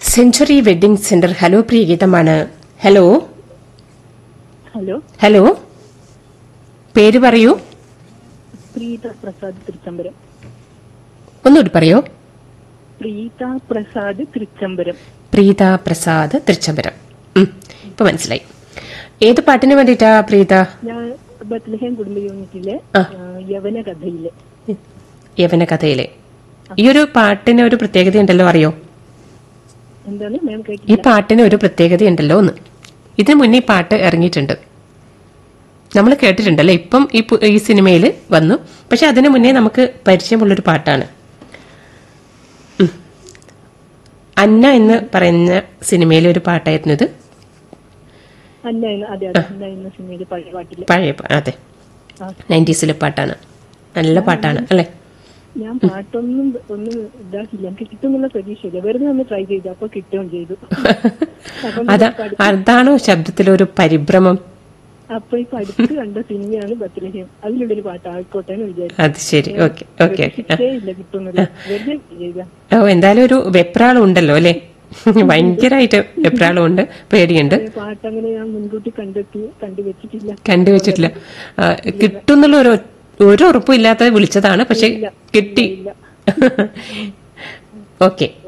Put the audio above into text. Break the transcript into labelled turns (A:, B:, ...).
A: Century wedding centre hello പ്രിയ ഗീതമാണ് hello
B: hello
A: hello പേര് പറയൂ
B: പ്രീത പ്രസാദ് തൃച്ചംബരം
A: ഒന്നുകൂടി പറയോ
B: പ്രീത പ്രസാദ് തൃച്ചംബരം
A: പ്രീത പ്രസാദ് തൃച്ചംബരം ഉം, ഇപ്പൊ മനസ്സിലായി ഏത് പാട്ടിന് വേണ്ടിയിട്ടാ പ്രീത
B: ഞാൻ ബത്ലഹേം കുടുംബ യൂണിറ്റിലെ
A: ആ.
B: ആ, യവന കഥയിലെ
A: യവന കഥയിലെ ഈ ഒരു പാട്ടിന് ഒരു പ്രത്യേകതയുണ്ടല്ലോ അറിയോ
B: എന്താണ് മാം
A: ഈ
B: കേട്ടില്ല
A: പാട്ടിന് ഒരു പ്രത്യേകതയുണ്ടല്ലോ ഒന്ന് ഇതിനു മുന്നേ ഈ പാട്ട് ഇറങ്ങിയിട്ടുണ്ട് നമ്മൾ കേട്ടിട്ടുണ്ടല്ലേ ഇപ്പം ഈ പു- ഈ സിനിമയിൽ വന്നു പക്ഷെ അതിനു മുന്നേ നമുക്ക് പരിചയമുള്ളൊരു പാട്ടാണ് ഉം. അന്ന എന്ന് പറയുന്ന സിനിമയിലെ ഒരു പാട്ടായിരുന്നു ഇത്
B: അന്ന എന്ന അതെ അതെ അന്ന എന്ന സിനിമയിലെ പഴയ പാട്ടിലെ
A: പഴയ പാ- അതെ
B: ആ.
A: നയൻറ്റീസിലെ പാട്ടാണ് നല്ല പാട്ടാണ് അല്ലേ
B: ഞാൻ പാട്ടൊന്നും ഒന്നും ഇതാക്കില്ല എനിക്ക് കിട്ടുന്നുള്ള പ്രതീക്ഷയില്ല വെറുതെ ഒന്ന് ട്രൈ ചെയ്തു അപ്പൊ കിട്ടുകയും ചെയ്തു അപ്പം
A: അതാ അതാണോ ശബ്ദത്തിലൊരു പരിഭ്രമം
B: അപ്പൊ ഇപ്പൊ അടുത്ത് കണ്ട സിനിമയാണ് ബത്ലഹേം അതിലുള്ളൊരു പാട്ട് ആയിക്കോട്ടെ എന്ന് വിചാരിച്ചു
A: അത് ശരി ഓക്കെ ഓക്കെ ഓക്കെ
B: പ്രതീക്ഷിച്ചേ ഇല്ല കിട്ടുന്നില്ല വെറുതെ ചെയ്ത
A: ഓ എന്തായാലും ഒരു വെപ്രാളം ഉണ്ടല്ലോ അല്ലേ ഭയങ്കരമായിട്ട് വെപ്രാളം ഉണ്ട് പേടിയുണ്ട്
B: പാട്ട് അങ്ങനെ ഞാൻ മുൻകൂട്ടി കണ്ടെത്തി കണ്ടുവച്ചിട്ടില്ല
A: കണ്ടുവച്ചിട്ടില്ല ആ, കിട്ടുന്നുള്ള ഒരു ഒരു ഉറപ്പും ഇല്ലാതെ വിളിച്ചതാണ് പക്ഷെ കിട്ടി
B: ഇല്ല
A: ഓക്കെ